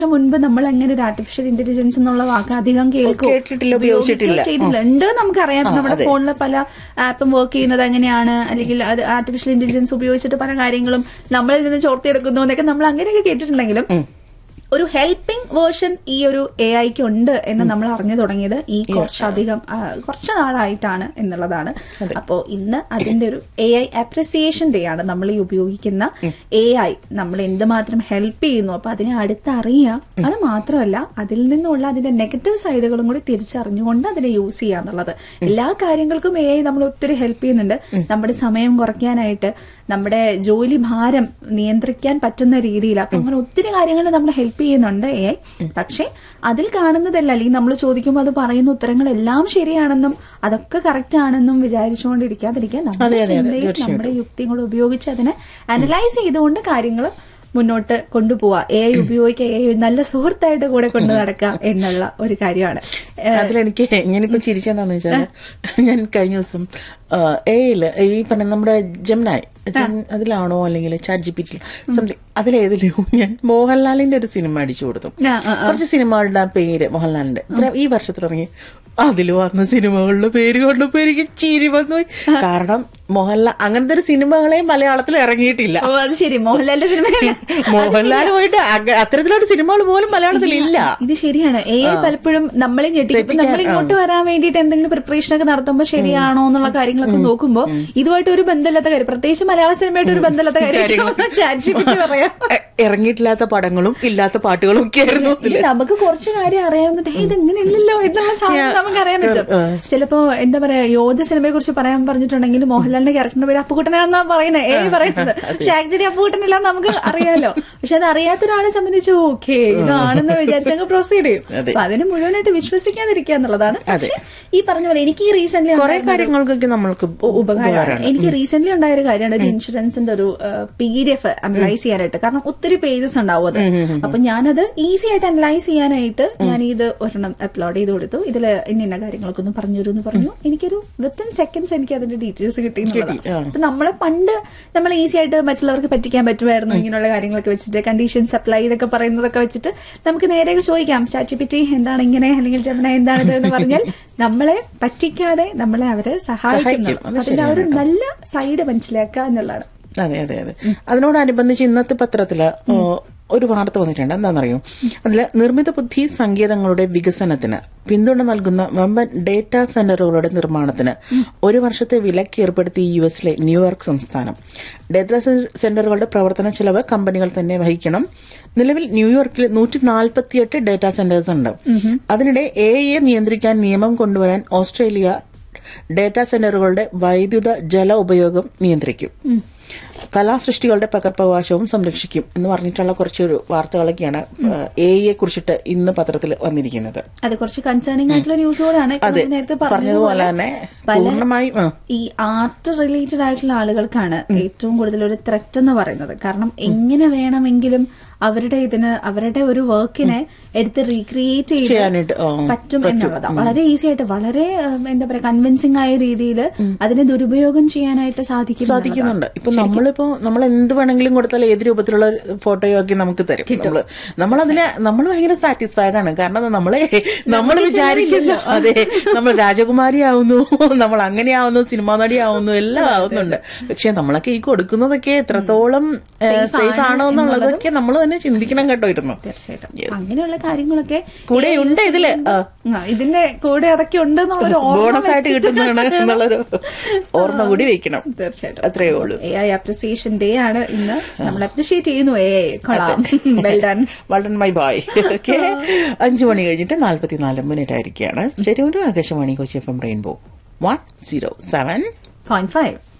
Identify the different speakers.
Speaker 1: മുൻപ് നമ്മൾ അങ്ങനെ ഒരു ആർട്ടിഫിഷ്യൽ ഇന്റലിജൻസ് എന്നുള്ള വാക്ക് അധികം കേൾക്കും
Speaker 2: കേട്ടിട്ടില്ല, ഉപയോഗിച്ചിട്ടില്ല.
Speaker 1: ചെയ്തിട്ടില്ല ഉണ്ട് നമുക്കറിയാം നമ്മുടെ ഫോണിൽ പല ആപ്പും വർക്ക് ചെയ്യുന്നത് എങ്ങനെയാണ് അല്ലെങ്കിൽ അത് ആർട്ടിഫിഷ്യൽ ഇന്റലിജൻസ് ഉപയോഗിച്ചിട്ട് പല കാര്യങ്ങളും നമ്മളിൽ നിന്ന് ചോർത്തിയെടുക്കുന്നു എന്നൊക്കെ നമ്മൾ അങ്ങനെയൊക്കെ കേട്ടിട്ടുണ്ടെങ്കിലും ഒരു ഹെൽപ്പിംഗ് വേർഷൻ ഈ ഒരു എ ഐക്ക് ഉണ്ട് എന്ന് നമ്മൾ അറിഞ്ഞു തുടങ്ങിയത് ഈ കുറച്ചധികം ആ, കുറച്ച് നാളായിട്ടാണ് എന്നുള്ളതാണ് അപ്പോ ഇന്ന് അതിന്റെ ഒരു എ ഐ അപ്രിസിയേഷൻ ഡേ ആണ് നമ്മൾ ഈ ഉപയോഗിക്കുന്ന എ ഐ നമ്മൾ എന്തുമാത്രം ഹെൽപ്പ് ചെയ്യുന്നു അപ്പൊ അതിനെ അടുത്തറിയുക അത് മാത്രമല്ല അതിൽ നിന്നുള്ള അതിന്റെ നെഗറ്റീവ് സൈഡുകളും കൂടി തിരിച്ചറിഞ്ഞുകൊണ്ട് അതിനെ യൂസ് ചെയ്യുക എന്നുള്ളത് എല്ലാ കാര്യങ്ങൾക്കും എ ഐ നമ്മൾ ഒത്തിരി ഹെൽപ്പ് ചെയ്യുന്നുണ്ട് നമ്മുടെ സമയം കുറയ്ക്കാനായിട്ട് നമ്മുടെ ജോലി ഭാരം നിയന്ത്രിക്കാൻ പറ്റുന്ന രീതിയിൽ അപ്പൊ അങ്ങനെ ഒത്തിരി കാര്യങ്ങൾ നമ്മൾ ഹെൽപ്പ് ചെയ്യുന്നുണ്ട് എ ഐ പക്ഷെ അതിൽ കാണുന്നതല്ല അല്ലെങ്കിൽ നമ്മൾ ചോദിക്കുമ്പോൾ അത് പറയുന്ന ഉത്തരങ്ങളെല്ലാം ശരിയാണെന്നും അതൊക്കെ കറക്റ്റ് ആണെന്നും വിചാരിച്ചുകൊണ്ടിരിക്കാതിരിക്കാൻ നമ്മുടെ ചിന്തയും നമ്മുടെ യുക്തിയും കൂടെ ഉപയോഗിച്ച് അതിനെ അനലൈസ് ചെയ്തുകൊണ്ട് കാര്യങ്ങൾ മുന്നോട്ട് കൊണ്ടുപോവുക എ ഐ ഉപയോഗിക്കുക എ ഐ നല്ല സുഹൃത്തായിട്ട് കൂടെ കൊണ്ടു നടക്കുക എന്നുള്ള ഒരു കാര്യമാണ്
Speaker 2: അതിലെനിക്ക് ഞാനിപ്പോ ചിരിച്ചെന്താന്ന് വെച്ചാല് ഞാൻ കഴിഞ്ഞ ദിവസം എയില് ഈ പറഞ്ഞ നമ്മുടെ ജംനായ് അതിലാണോ അല്ലെങ്കിൽ chat G P T something അതിലേതിലും ഞാൻ മോഹൻലാലിന്റെ ഒരു സിനിമ അടിച്ചു കൊടുത്തു
Speaker 1: ആ, ആ,
Speaker 2: കുറച്ച് സിനിമകളുടെ പേര് മോഹൻലാലിന്റെ ഇത്ര ഈ വർഷത്തിൽ ഇറങ്ങി അതിൽ വന്ന സിനിമകളുടെ പേര് കണ്ടപ്പോ എനിക്ക് ചിരി വന്നു പോയി. കാരണം മോഹൻലാൽ അങ്ങനത്തെ ഒരു സിനിമകളെ മലയാളത്തിൽ ഇറങ്ങിയിട്ടില്ല
Speaker 1: ഓ അത് ശരി മോഹൻലാലിന്റെ സിനിമ
Speaker 2: മോഹൻലാൽ പോയിട്ട് അക- അത്തരത്തിലൊരു സിനിമകൾ പോലും മലയാളത്തിൽ ഇല്ല
Speaker 1: ഇത് ശരിയാണ് എ ഐ പലപ്പോഴും നമ്മളെ ഞെട്ടിക്കും ഇപ്പൊ നമ്മൾ ഇങ്ങോട്ട് വരാൻ വേണ്ടിയിട്ട് എന്തെങ്കിലും പ്രിപ്പറേഷൻ ഒക്കെ നടത്തുമ്പോൾ ശരിയാണോ എന്നുള്ള കാര്യങ്ങളൊക്കെ നോക്കുമ്പോൾ ഇതുമായിട്ട് ഒരു ബന്ധമില്ലാത്ത കാര്യം പ്രത്യേകിച്ച് മലയാള സിനിമയായിട്ട് ഒരു ബന്ധമില്ലാത്ത കാര്യം ചാറ്റ് ജി പി ടി പറയാം
Speaker 2: എ- ഇറങ്ങിയിട്ടില്ലാത്ത പടങ്ങളും ഇല്ലാത്ത പാട്ടുകളും ഒക്കെ ആയിരുന്നു
Speaker 1: ഇല്ല, നമുക്ക് കുറച്ച് കാര്യം അറിയാവുന്നുണ്ട് ഇത് ഇങ്ങനെ ഇല്ലല്ലോ എന്നുള്ള സാധനം നമുക്ക് അറിയാൻ പറ്റും ചിലപ്പോ എന്താ പറയാ യോധ സിനിമയെ കുറിച്ച് പറയാൻ പറഞ്ഞിട്ടുണ്ടെങ്കിൽ മോഹൻലാലിന്റെ ക്യാരക്ടറിന്റെ പേര് അപ്പുകുട്ടനാണെന്നാ പറയുന്നത് ഏ പറയുന്നത് പക്ഷെ ആക്ച്വലി അപ്പുകുട്ടനില്ല നമുക്ക് അറിയാലോ പക്ഷെ അത് അറിയാത്ത ഒരാളെ സംബന്ധിച്ച് ഓക്കെ ഇതാണെന്ന് വിചാരിച്ചങ്ങ് പ്രൊസീഡ് ചെയ്യും
Speaker 2: അതെ.
Speaker 1: അപ്പൊ അതിന് മുഴുവനായിട്ട് വിശ്വസിക്കാതിരിക്കുക എന്നുള്ളതാണ് പക്ഷെ ഈ പറഞ്ഞ പോലെ എനിക്ക് ഈ റീസെന്റ്
Speaker 2: കുറെ കാര്യങ്ങൾക്കൊക്കെ നമ്മൾക്ക്
Speaker 1: ഉപകാരമാണ് എനിക്ക് റീസെന്റ് ഉണ്ടായ ഒരു കാര്യമാണ് ഒരു ഇൻഷുറൻസിന്റെ ഒരു പി ഡി എഫ് അനലൈസ് ചെയ്യാനായിട്ട് കാരണം ഒത്തിരി പേജസ് ഉണ്ടാവും അത് അപ്പൊ ഞാനത് ഈസി ആയിട്ട് അനലൈസ് ചെയ്യാനായിട്ട് ഞാൻ ഇത് ഒരെണ്ണം അപ്ലോഡ് ചെയ്ത് കൊടുത്തു ഇതിൽ ഇന്ന ഇന്ന കാര്യങ്ങളൊക്കെ ഒന്ന് പറഞ്ഞു തരൂ എന്ന് പറഞ്ഞു എനിക്കൊരു വിത്തിൻ സെക്കൻഡ്സ് എനിക്ക് അതിന്റെ ഡീറ്റെയിൽസ് കിട്ടി എന്നുള്ളതാണ് അപ്പൊ നമ്മളെ പണ്ട് നമ്മൾ ഈസി ആയിട്ട് മറ്റുള്ളവർക്ക് പറ്റിക്കാൻ പറ്റുമായിരുന്നു ഇങ്ങനെയുള്ള കാര്യങ്ങളൊക്കെ വെച്ചിട്ട് കണ്ടീഷൻസ് അപ്ലൈ ഇതൊക്കെ പറയുന്നതൊക്കെ വെച്ചിട്ട് നമുക്ക് നേരെ ചോദിക്കാം ചാറ്റി പറ്റി എന്താണ് ഇങ്ങനെ അല്ലെങ്കിൽ ജമന എന്താണ് ഇത് എന്ന് പറഞ്ഞാൽ നമ്മളെ പറ്റിക്കാതെ നമ്മളെ അവരെ സഹായിക്കുന്നു
Speaker 2: അത്
Speaker 1: അതിന്റെ ആ ഒരു നല്ല സൈഡ് മനസ്സിലാക്കുക എന്നുള്ളതാണ്
Speaker 2: അതെ അതെ അതെ അതിനോടനുബന്ധിച്ച് ഇന്നത്തെ പത്രത്തില് ഓ, ഒരു വാർത്ത വന്നിട്ടുണ്ട് എന്താണെന്നറിയോ അതില് നിർമ്മിത ബുദ്ധി സങ്കേതങ്ങളുടെ വികസനത്തിന് പിന്തുണ നൽകുന്ന വമ്പൻ ഡേറ്റാ സെന്ററുകളുടെ നിർമ്മാണത്തിന് ഒരു വർഷത്തെ വിലക്ക് ഏർപ്പെടുത്തി യു എസിലെ ന്യൂയോർക്ക് സംസ്ഥാനം ഡേറ്റാ സെന്ററുകളുടെ പ്രവർത്തന ചെലവ് കമ്പനികൾ തന്നെ വഹിക്കണം നിലവിൽ ന്യൂയോർക്കിൽ നൂറ്റി നാൽപ്പത്തിയെട്ട് ഡേറ്റാ സെന്റേഴ്സ് ഉണ്ട് അതിനിടെ എ നിയന്ത്രിക്കാൻ നിയമം കൊണ്ടുവരാൻ ഓസ്ട്രേലിയ ഡേറ്റാ സെന്ററുകളുടെ വൈദ്യുത ജല ഉപയോഗം നിയന്ത്രിക്കും കലാസൃഷ്ടികളുടെ പകർപ്പവകാശവും സംരക്ഷിക്കും എന്ന് പറഞ്ഞിട്ടുള്ള കുറച്ചൊരു വാർത്തകളൊക്കെയാണ് എയെ കുറിച്ചിട്ട് ഇന്ന് പത്രത്തിൽ വന്നിരിക്കുന്നത്
Speaker 1: അത് കുറച്ച് കൺസേണിംഗ് ആയിട്ടുള്ള ന്യൂസുകളാണ് ഇപ്പൊ
Speaker 2: അതെ
Speaker 1: നമ്മൾ നേരത്തെ
Speaker 2: പറഞ്ഞതുപോലെ തന്നെ പൂർണ്ണമായും ആ,
Speaker 1: ഈ ആർട്ട് റിലേറ്റഡ് ആയിട്ടുള്ള ആളുകൾക്കാണ് ഏറ്റവും കൂടുതൽ ഒരു ത്രെറ്റ് എന്ന് പറയുന്നത് കാരണം എങ്ങനെ വേണമെങ്കിലും അവരുടെ ഇതിന് അവരുടെ ഒരു വർക്കിനെ എടുത്ത് റീക്രിയേറ്റ് ചെയ്ത്
Speaker 2: ചെയ്യാനായിട്ട് ആ,
Speaker 1: പറ്റും എന്നുള്ളതാണ് വളരെ ഈസി ആയിട്ട് വളരെ ഉം, എന്താ പറയാ കൺവിൻസിംഗ് ആയ രീതിയിൽ അതിനെ ദുരുപയോഗം ചെയ്യാനായിട്ട് സാധിക്കും
Speaker 2: സാധിക്കുന്നുണ്ട് ഇപ്പൊ നമ്മളിപ്പോ നമ്മൾ എന്ത് വേണമെങ്കിലും കൊടുത്താൽ ഏത് രൂപത്തിലുള്ള ഫോട്ടോയോ ഒക്കെ നമുക്ക് തരും നമ്മള് നമ്മളതിന് നമ്മൾ ഭയങ്കര സാറ്റിസ്ഫൈഡ് ആണ് കാരണം നമ്മളെ നമ്മൾ വിചാരിക്കുന്ന അതെ നമ്മൾ രാജകുമാരി ആവുന്നു നമ്മൾ അങ്ങനെ ആവുന്നു സിനിമാ നടി ആവുന്നു എല്ലാം ആവുന്നുണ്ട് പക്ഷെ നമ്മളൊക്കെ ഈ കൊടുക്കുന്നതൊക്കെ എത്രത്തോളം സേഫ് ആണോ എന്നുള്ളതൊക്കെ നമ്മൾ തന്നെ ചിന്തിക്കണം കേട്ടോ ഇരുന്നു
Speaker 1: തീർച്ചയായിട്ടും അങ്ങനെയുള്ള കാര്യങ്ങളൊക്കെ
Speaker 2: കൂടെ ഉണ്ട് ഇതില് ആ,
Speaker 1: ആ, ഇതിന്റെ കൂടെ അതൊക്കെ ഉണ്ടെന്നുള്ളൊരു ഓർമ്മ
Speaker 2: ബോണസ് ആയിട്ട് കിട്ടുന്നതാണ് എന്നുള്ളൊരു ഓർമ്മ കൂടി വെക്കണം
Speaker 1: തീർച്ചയായിട്ടും
Speaker 2: അത്രയേ ഉള്ളൂ
Speaker 1: എ ഐ അപ്രിസിയേഷൻ ഡേ ആണ് ഇന്ന് നമ്മൾ അപ്രിഷിയേറ്റ് ചെയ്യുന്നു എ ഐ കൊള്ളാം വെൽ ഡൺ
Speaker 2: വളൺ മൈ ബോയ് ഓക്കെ അഞ്ചു മണി കഴിഞ്ഞിട്ട് നാല്പത്തിനാല് മിനിറ്റ് ആയിരിക്കുകയാണ് state Akashvani Kochi F M rainbow one zero seven
Speaker 1: point five